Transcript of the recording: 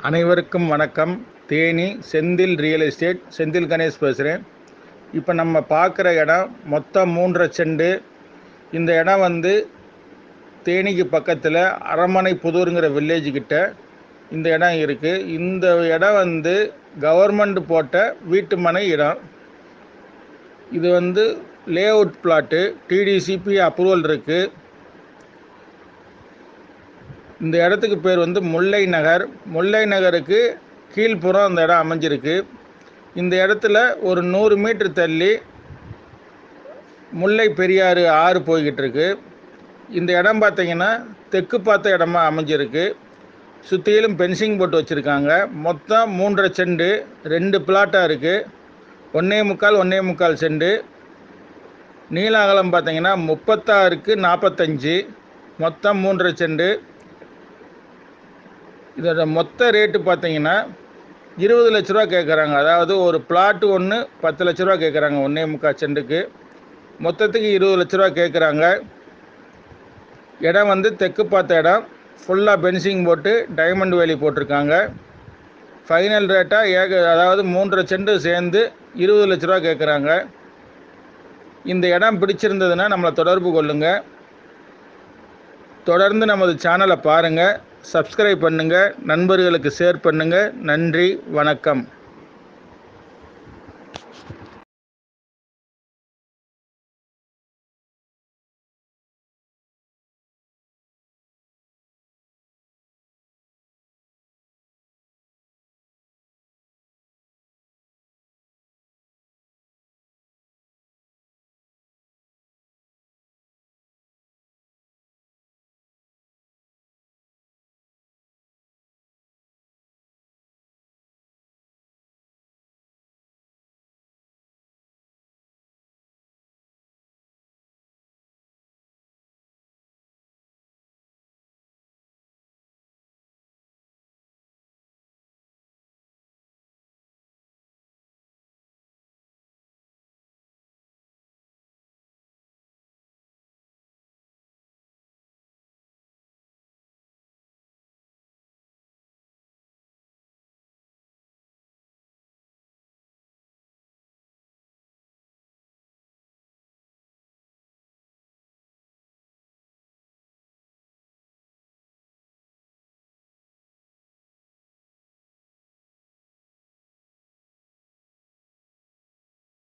அனைவருக்கும் வணக்கம் Theni Senthil real estate Senthil Ganesh பேசுகிறேன் இப்போ நம்ம பார்க்குற இடம் மொத்தம் மூன்றரை செண்டு இந்த இடம் வந்து தேனிக்கு பக்கத்தில் அரமனை புதூருங்கிற வில்லேஜ் கிட்ட இந்த இடம் இருக்குது இந்த இடம் வந்து கவர்மெண்ட் போட்ட வீட்டு மனை இடம் இது வந்து layout plot DTCP approval இருக்குது இந்த இடத்துக்கு பேர் வந்து முல்லை நகர் முல்லை நகருக்கு கீழ்ப்புறம் அந்த இடம் அமைஞ்சிருக்கு இந்த இடத்துல ஒரு நூறு மீட்டர் தள்ளி முல்லை பெரியாறு ஆறு போய்கிட்டு இருக்கு இந்த இடம் பார்த்தீங்கன்னா தெற்கு பார்த்த இடமா அமைஞ்சிருக்கு சுற்றிலும் பென்சிங் போட்டு வச்சுருக்காங்க மொத்தம் மூன்றரை செண்டு ரெண்டு பிளாட்டாக இருக்குது ஒன்றே முக்கால் ஒன்றே முக்கால் செண்டு நீள அகலம் பார்த்தீங்கன்னா முப்பத்தாறுக்கு நாற்பத்தஞ்சு மொத்தம் மூன்றரை செண்டு இதோட மொத்த ரேட்டு பார்த்தீங்கன்னா இருபது லட்ச ரூபா கேட்குறாங்க அதாவது ஒரு பிளாட்டு ஒன்று பத்து லட்ச ரூபா கேட்குறாங்க ஒன்றே முக்கால் செண்டுக்கு மொத்தத்துக்கு இருபது லட்ச ரூபா கேட்குறாங்க இடம் வந்து தெற்கு பார்த்த இடம் ஃபுல்லாக பென்சிங் போட்டு டைமண்ட் வேலி போட்டிருக்காங்க ஃபைனல் ரேட்டாக ஏக அதாவது மூன்றரை செண்டு சேர்ந்து இருபது லட்ச ரூபா கேட்குறாங்க இந்த இடம் பிடிச்சிருந்ததுன்னா நம்மளை தொடர்பு கொள்ளுங்கள் தொடர்ந்து நமது சேனலை பாருங்கள் சப்ஸ்கிரைப் பண்ணுங்கள் நண்பர்களுக்கு ஷேர் பண்ணுங்கள் நன்றி வணக்கம்